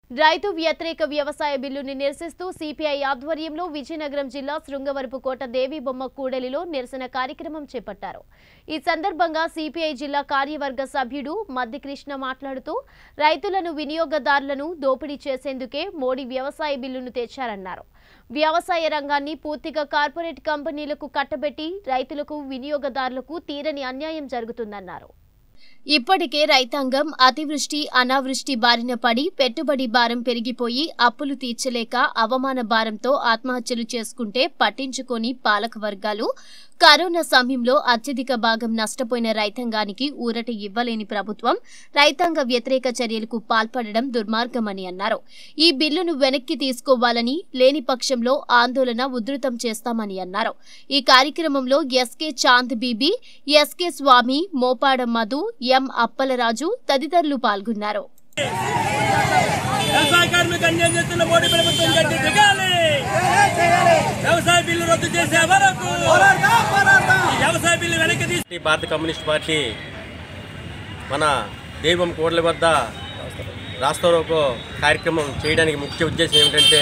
రైతు వ్యతిరేక వ్యవసాయ బిల్లుని నిరసిస్తూ సిపిఐ ఆధ్వర్యంలో విజయనగరం జిల్లా శృంగవరపుకోట దేవీబొమ్మ కూడలిలో నిరసన కార్యక్రమం చేపట్టారు ఈ సందర్భంగా సిపిఐ జిల్లా కార్యవర్గ సభ్యుడు మద్ది కృష్ణ మాట్లాడుతూ రైతులను వినియోగదారులను దోపిడీ చేసేందుకే మోడీ వ్యవసాయ బిల్లును తెచ్చారన్నారు వ్యవసాయ రంగాన్ని పూర్తిగా కార్పొరేట్ కంపెనీలకు కట్టబెట్టి రైతులకు వినియోగదారులకు తీరని అన్యాయం జరుగుతుందన్నారు ఇప్పటికే రైతాంగం అతివృష్టి అనావృష్టి బారిన పడి పెట్టుబడి భారం పెరిగిపోయి అప్పులు తీర్చలేక అవమాన భారంతో ఆత్మహత్యలు చేసుకుంటే పట్టించుకొని పాలక వర్గాలు కరోనా సమయంలో అత్యధిక భాగం నష్టపోయిన రైతాంగానికి ఊరట ఇవ్వలేని ప్రభుత్వం రైతాంగ వ్యతిరేక చర్యలకు పాల్పడడం దుర్మార్గమని అన్నారు ఈ బిల్లును వెనక్కి తీసుకోవాలని లేని పక్షంలో ఆందోళన ఉధృతం చేస్తామని అన్నారు ఈ కార్యక్రమంలో SK Chand Bibi SK Swamy Mopada Madhu M Appalaraju తదితరులు పాల్గొన్నారు వ్యవసాయ కార్మిక అన్యాయం చేస్తున్న మోడీ ప్రభుత్వం గట్టి దిగాలి వ్యవసాయ బిల్లు రద్దు చేసే వరకు ఈ వ్యవసాయ బిల్లు వెనక్కి తీసి పార్టీ భారత కమ్యూనిస్ట్ పార్టీ మన దేవం కోడ్ల వద్ద రాస్తారోకో కార్యక్రమం చేయడానికి ముఖ్య ఉద్దేశం ఏమిటంటే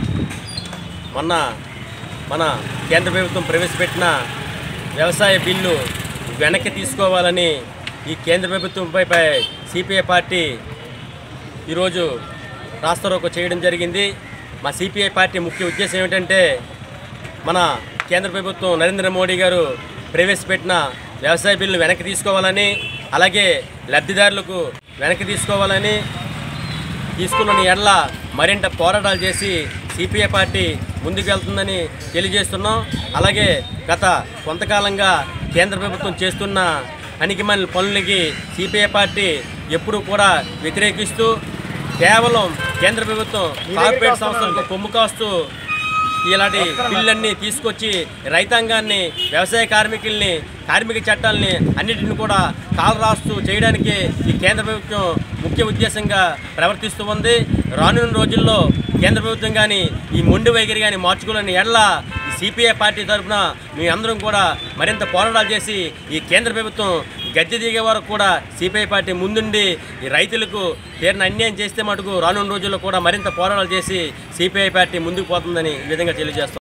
మొన్న మన కేంద్ర ప్రభుత్వం ప్రవేశపెట్టిన వ్యవసాయ బిల్లు వెనక్కి తీసుకోవాలని ఈ కేంద్ర ప్రభుత్వంపై పై సిపిఐ పార్టీ ఈరోజు రాస్తారోకో చేయడం జరిగింది మా సిపిఐ పార్టీ ముఖ్య ఉద్దేశం ఏమిటంటే మన కేంద్ర ప్రభుత్వం నరేంద్ర మోడీ గారు ప్రవేశపెట్టిన వ్యవసాయ బిల్లు వెనక్కి తీసుకోవాలని అలాగే లబ్ధిదారులకు వెనక్కి తీసుకోవాలని తీసుకున్న ఎడల మరింత పోరాటాలు చేసి సిపిఐ పార్టీ ముందుకు వెళ్తుందని తెలియజేస్తున్నాం అలాగే గత కొంతకాలంగా కేంద్ర ప్రభుత్వం చేస్తున్న అణికిమని పనులకి సిపిఐ పార్టీ ఎప్పుడూ కూడా వ్యతిరేకిస్తూ కేవలం కేంద్ర ప్రభుత్వం కార్పొరేట్ సంస్థలకు కొమ్ము కాస్తూ ఇలాంటి బిల్లన్నీ తీసుకొచ్చి రైతాంగాన్ని వ్యవసాయ కార్మికుల్ని కార్మిక చట్టాలని అన్నిటిని కూడా కాలు రాస్తూ చేయడానికి ఈ కేంద్ర ప్రభుత్వం ముఖ్య ఉద్దేశంగా ప్రవర్తిస్తూ ఉంది రానున్న రోజుల్లో కేంద్ర ప్రభుత్వం కానీ ఈ మొండి వైఖరి కానీ మార్చుకోలేని ఎడల ఈ సిపిఐ పార్టీ తరఫున మీ అందరం కూడా మరింత పోరాటాలు చేసి ఈ కేంద్ర ప్రభుత్వం గద్దె దిగే వరకు కూడా సిపిఐ పార్టీ ముందుండి ఈ రైతులకు తీరిన అన్యాయం చేస్తే మటుకు రానున్న రోజుల్లో కూడా మరింత పోరాటాలు చేసి సిపిఐ పార్టీ ముందుకు పోతుందని ఈ విధంగా తెలియజేస్తాం